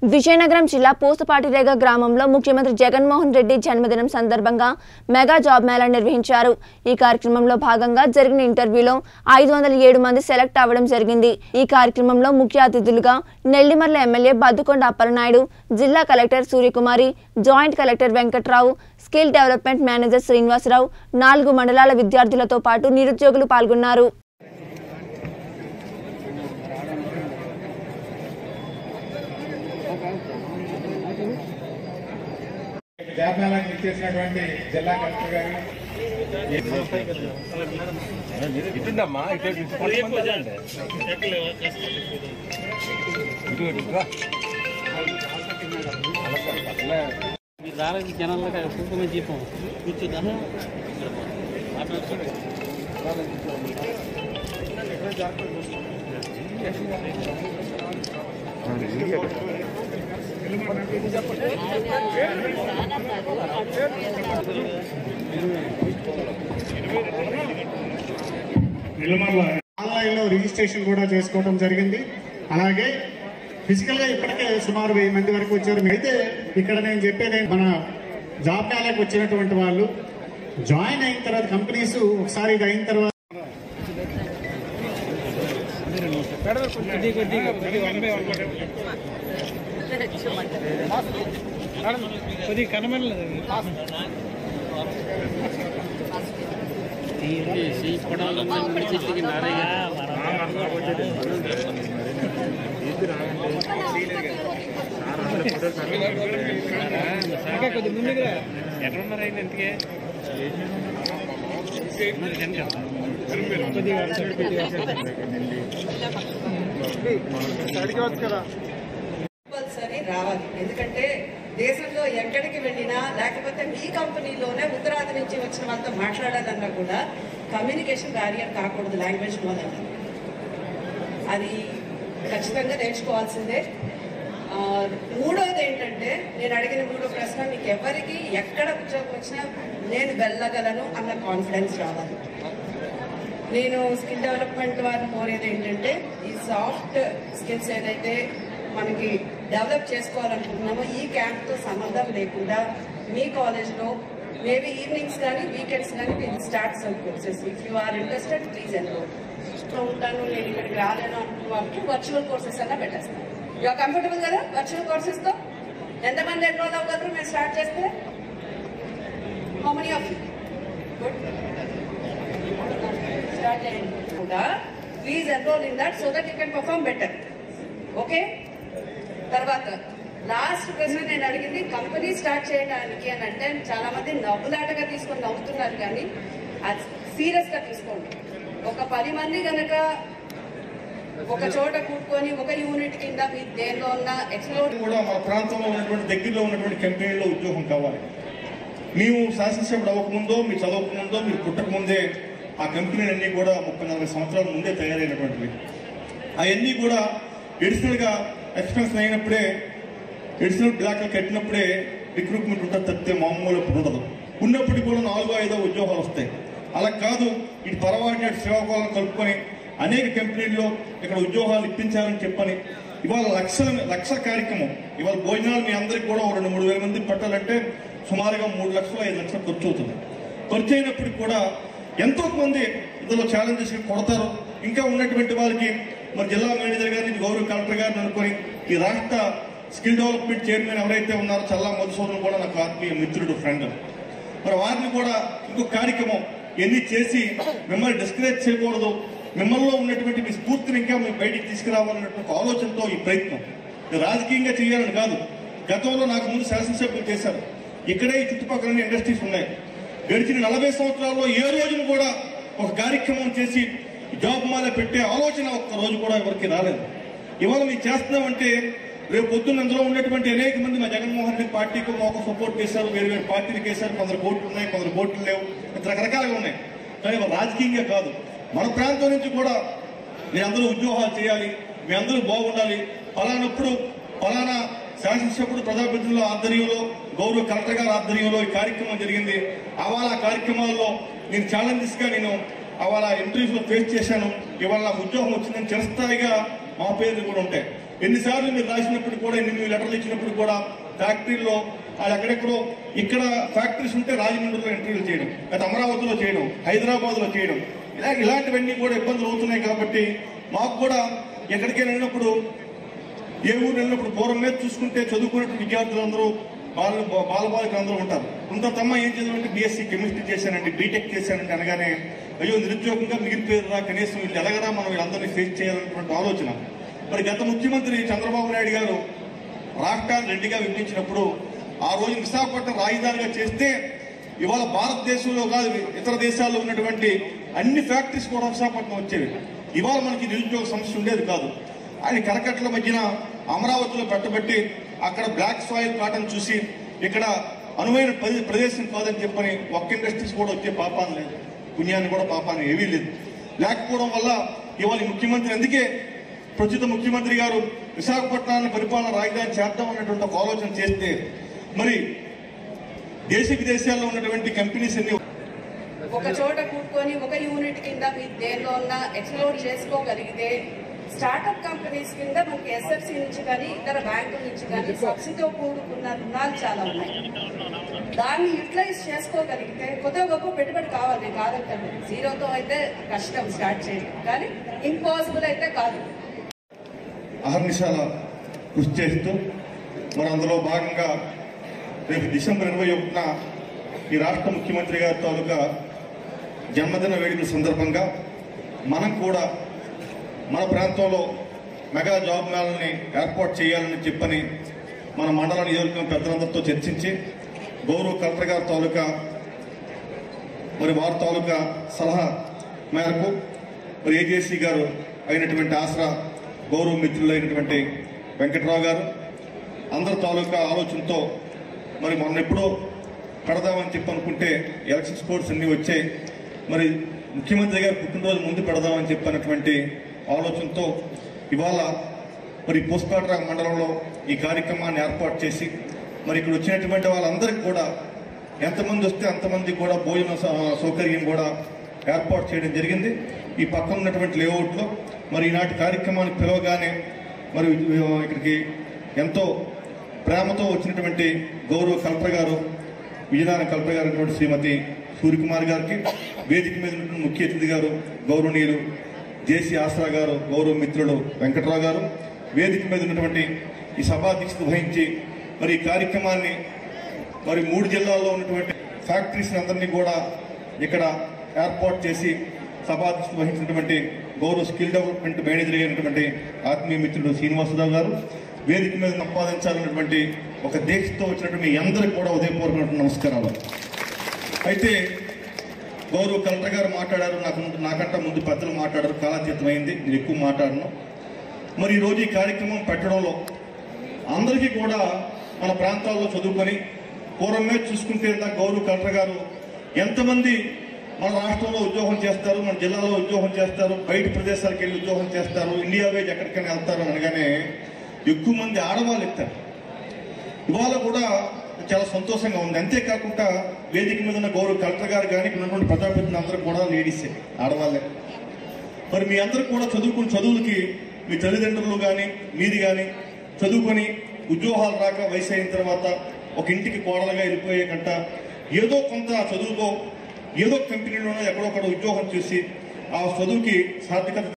విజయనగరం జిల్లా పూసపాటిరేగ గ్రామంలో ముఖ్యమంత్రి జగన్మోహన్ రెడ్డి జన్మదినం సందర్భంగా మెగా జాబ్ మేళా నిర్వహించారు ఈ కార్యక్రమంలో భాగంగా జరిగిన ఇంటర్వ్యూలో ఐదు వందల ఏడు మంది సెలెక్ట్ అవ్వడం జరిగింది ఈ కార్యక్రమంలో ముఖ్య అతిథులుగా నెల్లిమర్ల ఎమ్మెల్యే బద్దుకొండ అప్పలనాయుడు జిల్లా collector Suryakumari joint collector Venkatrao skill development manager Srinivasarao నాలుగు మండలాల విద్యార్థులతో పాటు నిరుద్యోగులు పాల్గొన్నారు జాబితాలకు ఇచ్చేసినటువంటి జిల్లా కలెక్టర్ గారు ఇటుండమ్మా ఇటు ఇటు పట్టుకుంటానండి. ఇటు ఇటు రా. అట్లా మీరు రాలేదు జనాల్లో కుంకుమ దీపం కూర్చుందా నిలమల్ల ఆన్లైన్ లో రిజిస్ట్రేషన్ కూడా చేసుకోవడం జరిగింది అలాగే ఫిజికల్ గా ఇప్పటికే సుమారు వెయ్యి మంది వరకు వచ్చారు అయితే ఇక్కడ నేను చెప్పేది ఏంటి, మన జాబ్ మేళకు వచ్చినటువంటి వాళ్ళు జాయిన్ అయిన తర్వాత కంపెనీస్ ఒకసారి ఇది అయిన తర్వాత కొద్దిగా కొద్దిగా కొద్దిగా వన్ బై వన్ కొద్దిగా కనబడలేదు ఇంకా కొద్దిగా ముందుగా ఎట్లున్నారు అయినా ఇంతకే కొద్దిగా కొద్దిగా కంపల్సరీ రావాలి ఎందుకంటే దేశంలో ఎక్కడికి వెళ్ళినా లేకపోతే మీ కంపెనీలోనే ఉత్తరాది నుంచి వచ్చిన వాళ్ళతో మాట్లాడాలన్నా కూడా కమ్యూనికేషన్ బ్యారియర్ కాకూడదు లాంగ్వేజ్ మూలంగా అది ఖచ్చితంగా నేర్చుకోవాల్సిందే ఆ, మూడోది ఏంటంటే నేను అడిగిన మూడో ప్రశ్న మీకు ఎవరికి ఎక్కడ ఉద్యోగం వచ్చినా నేను వెళ్ళగలను అన్న కాన్ఫిడెన్స్ రావాలి నేను స్కిల్ డెవలప్మెంట్ వారిని కోరేది ఏంటంటే ఈ సాఫ్ట్ స్కిల్స్ ఏదైతే మనకి డెవలప్ చేసుకోవాలనుకుంటున్నామో ఈ క్యాంప్తో సంబంధం లేకుండా మీ కాలేజ్లో మేబీ ఈవినింగ్స్ కానీ వీకెండ్స్ కానీ మీరు start some courses if you are interested please enroll ఉంటాను నేను ఇక్కడికి రాలేను అనుకున్న వాళ్ళకి వర్చువల్ కోర్సెస్ అన్నా పెట్టేస్తాను యూ కంఫర్టబుల్ కదా వర్చువల్ కోర్సెస్తో ఎంతమంది ఎన్రోల్ అవ్వగలరు మేము స్టార్ట్ చేస్తే how many of you good start చేయండి కూడా please enroll in that so that you can perform better okay తర్వాత లాస్ట్ ప్రశ్న నేను అడిగింది కంపెనీ స్టార్ట్ చేయడానికి అని అంటే చాలా మంది నవ్వులాటగా తీసుకొని నవ్వుతున్నారు కానీ అది సీరియస్ గా తీసుకోండి ఒక పది మంది గనక ఒక చోట కూడుకొని ఒక యూనిట్ కింద మీ దేనిలో ఉన్న ఎక్స్ప్లోర్ కూడా మన ప్రాంతంలో ఉన్నటువంటి దగ్గరలో ఉన్నటువంటి కంపెనీలో ఉద్యోగం కావాలి మేము శాసనసభ్యుడు అవ్వకముందో మీరు చదవకముందో మీరు పుట్టకముందే ఆ కంపెనీలన్నీ కూడా ముప్పై నలభై సంవత్సరాల ముందే తయారైనటువంటివి అవన్నీ కూడా ఎడిషనల్గా ఎక్స్పెన్స్ అయినప్పుడే ఎడిషనల్ బ్లాక్లు కట్టినప్పుడే రిక్రూట్మెంట్ ఉంటుంది తప్పితే మామూలు ఇప్పుడు ఉండదు ఉన్నప్పటికీ కూడా నాలుగో ఐదో ఉద్యోగాలు వస్తాయి అలా కాదు ఇటు పరవాడిని అటు శ్రీకాకుళం కలుపుకొని అనేక కంపెనీల్లో ఇక్కడ ఉద్యోగాలు ఇప్పించాలని చెప్పని ఇవాళ లక్షల లక్షల కార్యక్రమం ఇవాళ భోజనాలు మీ అందరికి కూడా ఒక రెండు మూడు వేల మంది పెట్టాలంటే సుమారుగా మూడు లక్షలు ఐదు లక్షలు ఖర్చు అవుతుంది ఖర్చు అయినప్పటికీ కూడా ఎంతో మంది ఇందులో ఛాలెంజెస్ కొడతారు ఇంకా ఉన్నటువంటి వారికి మరి జిల్లా మేనేజర్ గారిని గౌరవ కలెక్టర్ గారిని అనుకొని ఈ రాష్ట్ర స్కిల్ డెవలప్మెంట్ చైర్మన్ ఎవరైతే ఉన్నారో చల్లా మధుసూదన్ కూడా నాకు ఆత్మీయ మిత్రుడు ఫ్రెండ్ మరి వారిని కూడా ఇంకో కార్యక్రమం ఎన్ని చేసి మిమ్మల్ని డిస్కరేజ్ చేయకూడదు మిమ్మల్ని ఉన్నటువంటి మీ స్ఫూర్తిని ఇంకా మేము బయటికి తీసుకురావాలన్నటువంటి ఆలోచనతో ఈ ప్రయత్నం ఇది రాజకీయంగా చేయాలని కాదు గతంలో నాకు ముందు శాసనసభ్యులు చేశారు ఇక్కడే ఈ చుట్టుపక్కల ఇండస్ట్రీస్ ఉన్నాయి గడిచిన నలభై సంవత్సరాల్లో ఏ రోజును కూడా ఒక కార్యక్రమం చేసి జాబ్ మాల పెట్టే ఆలోచన ఒక్క రోజు కూడా ఎవరికి రాలేదు ఇవాళ మీరు చేస్తున్నామంటే రేపు పొద్దున్న అందులో ఉన్నటువంటి అనేక మంది మా జగన్మోహన్ రెడ్డి పార్టీకి మాకు సపోర్ట్ చేశారు వేరు వేరు పార్టీలకు వేశారు కొందరు కోట్లు ఉన్నాయి కొందరు కోట్లు లేవు ఇంత రకరకాలుగా ఉన్నాయి కానీ ఇవాళ రాజకీయంగా కాదు మన ప్రాంతం నుంచి కూడా మీరు అందరూ ఉద్యోగాలు చేయాలి మీ అందరూ బాగుండాలి ఫలానప్పుడు ఫలానా శాసనసభ్యుడు ప్రజాప్రతినిధుల ఆధ్వర్యంలో గౌరవ కలెక్టర్ గారి ఆధ్వర్యంలో ఈ కార్యక్రమం జరిగింది అవాళ ఆ కార్యక్రమాల్లో నేను ఛాలెంజెస్ గా నేను అవాళ ఇంటర్వ్యూస్ లో ఫేస్ చేశాను ఇవాళ నాకు ఉద్యోగం వచ్చిందని చిరస్థాయిగా మా పేర్లు కూడా ఉంటాయి ఎన్నిసార్లు మీరు రాసినప్పుడు కూడా ఎన్ని మీరు లెటర్లు ఇచ్చినప్పుడు కూడా ఫ్యాక్టరీలో వాళ్ళు ఎక్కడెక్కడో ఇక్కడ ఫ్యాక్టరీస్ ఉంటే రాజమండ్రిలో ఇంటర్వ్యూలు చేయడం లేదా అమరావతిలో చేయడం హైదరాబాద్లో చేయడం ఇలా ఇలాంటివన్నీ కూడా ఇబ్బందులు అవుతున్నాయి కాబట్టి మాకు కూడా ఎక్కడికైనా వెళ్ళినప్పుడు ఏ ఊరు వెళ్ళినప్పుడు పూర్వం మీద చూసుకుంటే చదువుకునే విద్యార్థులందరూ బాల బాలబాలికలు అందరూ ఉంటారు కొంత తమ్మ ఏం చదివంటే బీఎస్సీ కెమిస్ట్రీ చేశానండి బీటెక్ చేశానంటే అనగానే అయ్యో నిరుద్యోగంగా మిగిలిపోయారా కనీసం వీళ్ళు ఎలాగరా మనం వీళ్ళందరినీ ఫేస్ చేయాలన్నటువంటి ఆలోచన మరి గత ముఖ్యమంత్రి చంద్రబాబు నాయుడు గారు రాష్ట్రాన్ని రెండుగా విభజించినప్పుడు ఆ రోజు విశాఖపట్నం రాజధానిగా చేస్తే ఇవాళ భారతదేశంలో కాదు ఇతర దేశాల్లో ఉన్నటువంటి అన్ని ఫ్యాక్టరీస్ కూడా విశాఖపట్నం వచ్చేవి ఇవాళ మనకి నిరుద్యోగ సమస్య ఉండేది కాదు ఆయన కరకట్ల మధ్యన అమరావతిలో పెట్టబట్టి అక్కడ బ్లాక్ సాయిల్ కాటన్ చూసి ఇక్కడ అనువైన ప్రదే- ప్రదేశం కాదని చెప్పని ఒక్క ఇండస్ట్రీస్ కూడా వచ్చే పాపాన్ని లేదు పుణ్యాన్ని కూడా పాపాన్ని ఏమీ లేదు లేకపోవడం వల్ల ఇవాళ ఈ ముఖ్యమంత్రి అందుకే ప్రస్తుత ముఖ్యమంత్రి గారు విశాఖపట్నాన్ని పరిపాలన రాజధాని చేద్దాం అన్నటువంటి ఒక ఆలోచన చేస్తే మరి దేశ విదేశాల్లో ఉన్నటువంటి కంపెనీస్ అన్ని ఒక చోట కూడుకొని ఒక యూనిట్ కింద మీరు దేనిలో ఉన్న ఎక్స్ప్లోర్ చేసుకోగలిగితే స్టార్టప్ కంపెనీస్ కింద మనకి ఎస్ఎఫ్సి నుంచి కానీ ఇతర బ్యాంకుల నుంచి కానీ సబ్సిడీతో కూడుకున్న రుణాలు చాలా ఉన్నాయి దాన్ని యూటిలైజ్ చేసుకోగలిగితే కొత్త గొప్ప పెట్టుబడి కావాలి నేను కాదంటాను జీరోతో అయితే కష్టం స్టార్ట్ చేయడం కానీ ఇంపాసిబుల్ అయితే కాదు అహర్నిశాల కృషి చేస్తూ మరి అందులో భాగంగా రేపు డిసెంబర్ ఇరవై ఒకటిన ఈ రాష్ట్ర ముఖ్యమంత్రి గారి తాలూకా జన్మదిన వేడుకల సందర్భంగా మనం కూడా మన ప్రాంతంలో మెగా జాబ్ మేళని ఏర్పాటు చేయాలని చెప్పని మన మండల నియోజకవర్గం పెద్దలందరితో చర్చించి గౌరవ కలెక్టర్ గారి తాలూకా మరి వారి తాలూకా సలహా మేరకు మరి ఏజేసీ గారు అయినటువంటి ఆసరా గౌరవ మిత్రులు అయినటువంటి వెంకట్రావు గారు అందరి తాలూకా ఆలోచనతో మరి మొన్న ఎప్పుడో పెడదామని చెప్పి అనుకుంటే ఎలక్షన్ స్పోర్ట్స్ అన్ని వచ్చాయి మరి ముఖ్యమంత్రి గారు పుట్టినరోజు ముందు పెడదామని చెప్పినటువంటి ఆలోచనతో ఇవాళ మరి పోస్పాట్రా మండలంలో ఈ కార్యక్రమాన్ని ఏర్పాటు చేసి మరి ఇక్కడ వచ్చినటువంటి వాళ్ళందరికీ కూడా ఎంతమంది వస్తే అంతమంది కూడా భోజన సౌ- సౌకర్యం కూడా ఏర్పాటు చేయడం జరిగింది ఈ పక్కన ఉన్నటువంటి లేఅవుట్లో మరి ఈనాటి కార్యక్రమాన్ని పిలవగానే మరి ఇక్కడికి ఎంతో ప్రేమతో వచ్చినటువంటి గౌరవ కలెక్టర్ గారు విజయనగరం కలెక్టర్ గారు అయినటువంటి శ్రీమతి సూర్యకుమార్ గారికి వేదిక మీద ఉన్నటువంటి ముఖ్య అతిథి గారు గౌరవనీయులు జేసీ ఆసరా గారు గౌరవ మిత్రుడు వెంకట్రావు గారు వేదిక మీద ఉన్నటువంటి ఈ సభాధ్యక్షత వహించి మరి ఈ కార్యక్రమాన్ని మరి మూడు జిల్లాల్లో ఉన్నటువంటి ఫ్యాక్టరీస్ అందరినీ కూడా ఇక్కడ ఏర్పాటు చేసి సభాధ్యక్షత వహించినటువంటి గౌరవ స్కిల్ డెవలప్మెంట్ మేనేజర్ అయినటువంటి ఆత్మీయ మిత్రుడు శ్రీనివాసరావు గారు వేదిక మీద సంపాదించాలన్నటువంటి ఒక దీక్షతో వచ్చినటువంటి మీ అందరికి కూడా ఉదయపూర్వక నమస్కారాలు అయితే గౌరవ కలెక్టర్ గారు మాట్లాడారు నాకు ముందు- నాకంటే ముందు పెద్దలు మాట్లాడారు కాలాతీతమైంది నేను ఎక్కువ మాట్లాడను మరి ఈరోజు ఈ కార్యక్రమం పెట్టడంలో అందరికీ కూడా మన ప్రాంతాల్లో చదువుకొని పూర్వం మీద చూసుకుంటే ఇందాక గౌరవ కలెక్టర్ గారు ఎంతమంది మన రాష్ట్రంలో ఉద్యోగం చేస్తారు మన జిల్లాలో ఉద్యోగం చేస్తారు బయట ప్రదేశాలకు వెళ్ళి ఉద్యోగం చేస్తారు ఇండియా వేజ్ ఎక్కడికైనా వెళ్తారు అనగానే ఎక్కువ మంది ఆడవాళ్ళు ఎక్కుతారు ఇవాళ కూడా చాలా సంతోషంగా ఉంది అంతేకాకుండా వేదిక మీద ఉన్న గౌరవ కలెక్టర్ గారు కానీ ఇక్కడ ఉన్నటువంటి ప్రజాప్రతినిధులు అందరూ కూడా లేడీసే ఆడవాళ్ళే మరి మీ అందరూ కూడా చదువుకున్న చదువులకి మీ తల్లిదండ్రులు కానీ మీది కానీ చదువుకొని ఉద్యోగాలు రాక వయసు అయిన తర్వాత ఒక ఇంటికి కోడలుగా వెళ్ళిపోయే కంట ఏదో కొంత చదువుతో ఏదో కంపెనీలోనో ఎక్కడో ఒకడ ఉద్యోగం చేసి ఆ చదువుకి సార్థకత